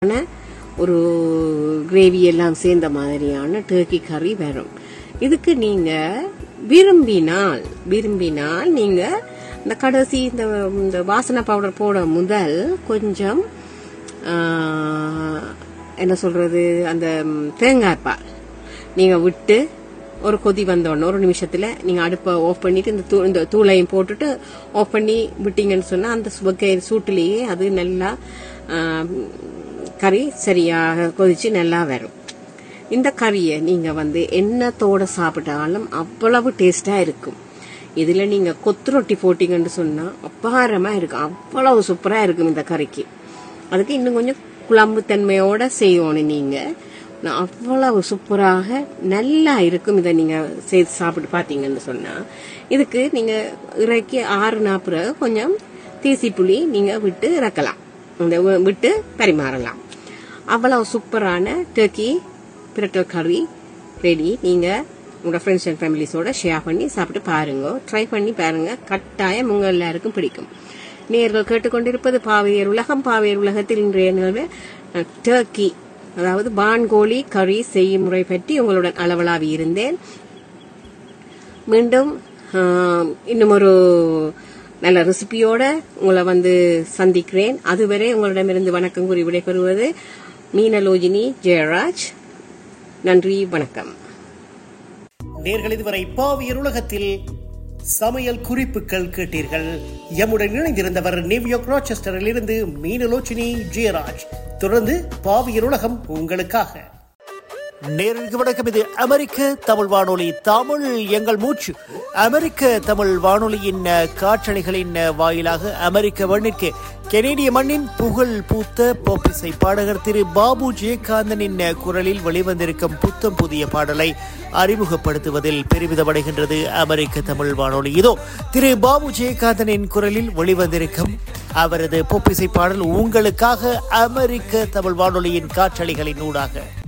ஒரு கிரேவி எல்லாம் சேர்ந்த மாதிரியான டர்க்கி கறி வரும் இதுக்கு நீங்க விரும்பினால் விரும்பினால் நீங்க இந்த கடைசி இந்த இந்த வாசனை பவுடர் போட முதல் கொஞ்சம் ஆ, என்ன சொல்றது அந்த ம், தேங்காய் பால் நீங்க விட்டு ஒரு கொதி வந்த உடனே ஒரு நிமிஷத்துல நீங்க அடுப்பை ஆஃப் பண்ணிட்டு இந்த தூ- இந்த தூளையும் போட்டுட்டு ஆஃப் பண்ணி விட்டீங்கன்னு சொன்னா அந்த சுபக்கை சூட்டிலேயே அது நல்லா ஆ, கறி சரியாக கொதிச்சு நல்லா வரும் இந்த கறியை நீங்க வந்து எண்ணத்தோட சாப்பிட்டாலும் அவ்வளவு டேஸ்டா இருக்கும் இதுல நீங்க கொத்து ரொட்டி போட்டீங்கன்னு சொன்னா அபாரமா இருக்கும் அவ்வளவு சூப்பரா இருக்கும் இந்த கறிக்கு அதுக்கு இன்னும் கொஞ்சம் குழம்பு தன்மையோட செய்யணும் நீங்க நான் அவ்வளவு சூப்பராக நல்லா இருக்கும் இதை நீங்க செய்து சாப்பிட்டு பார்த்தீங்கன்னு சொன்னா இதுக்கு நீங்க இறக்கி ஆறு நாப்புற கொஞ்சம் தீசி புளி நீங்க விட்டு இறக்கலாம் இந்த வி- விட்டு பரிமாறலாம் அவ்வளவு சூப்பரான டர்க்கி பிரட்டல் கறி ரெடி நீங்க உங்க ஃப்ரெண்ட்ஸ் அண்ட் ஃபேமிலிஸோட ஷேர் பண்ணி சாப்பிட்டு பாருங்க ட்ரை பண்ணி பாருங்க கட்டாயம் உங்க எல்லாருக்கும் பிடிக்கும் நேர்கள் கேட்டுக்கொண்டிருப்பது பாவையர் உலகம் பாவையர் உலகத்தில் இன்றைய நிகழ்வு அஹ், டர்க்கி அதாவது பான்கோழி கறி செய்யும் முறை பற்றி உங்களுடன் அளவலாவி இருந்தேன் மீண்டும் ஆம், இன்னும் ஒரு நல்ல ரெசிபியோட உங்களை வந்து சந்திக்கிறேன் அதுவரை உங்களிடமிருந்து வணக்கம் கூறி விடைபெறுவது மீனலோஜினி ஜெயராஜ் நன்றி வணக்கம் நேர்கள் இதுவரை பாவியர் உலகத்தில் சமையல் குறிப்புகள் கேட்டீர்கள் எம்முடன் இணைந்திருந்தவர் நியூயார்க் ராச்செஸ்டரில் இருந்து மீனலோச்சினி ஜெயராஜ் தொடர்ந்து பாவியர் உலகம் உங்களுக்காக நேர்களுக்கு வணக்கம் இது அமெரிக்க தமிழ் வானொலி தமிழ் எங்கள் மூச்சு அமெரிக்க தமிழ் வானொலியின் அஹ், காற்றலைகளின் அஹ், வாயிலாக அமெரிக்க மண்ணிற்கு கெனேடிய மண்ணின் புகழ் பூத்த போப்பிசை பாடகர் திரு பாபு ஜெயகாந்தனின் அஹ், குரலில் வெளிவந்திருக்கும் புத்தம் புதிய பாடலை அறிமுகப்படுத்துவதில் பெருமிதமடைகின்றது அமெரிக்க தமிழ் வானொலி இதோ திரு பாபு ஜெயகாந்தனின் குரலில் வெளிவந்திருக்கும் அவரது பொப்பிசை பாடல் உங்களுக்காக அமெரிக்க தமிழ் வானொலியின் காற்றலைகளின் ஊடாக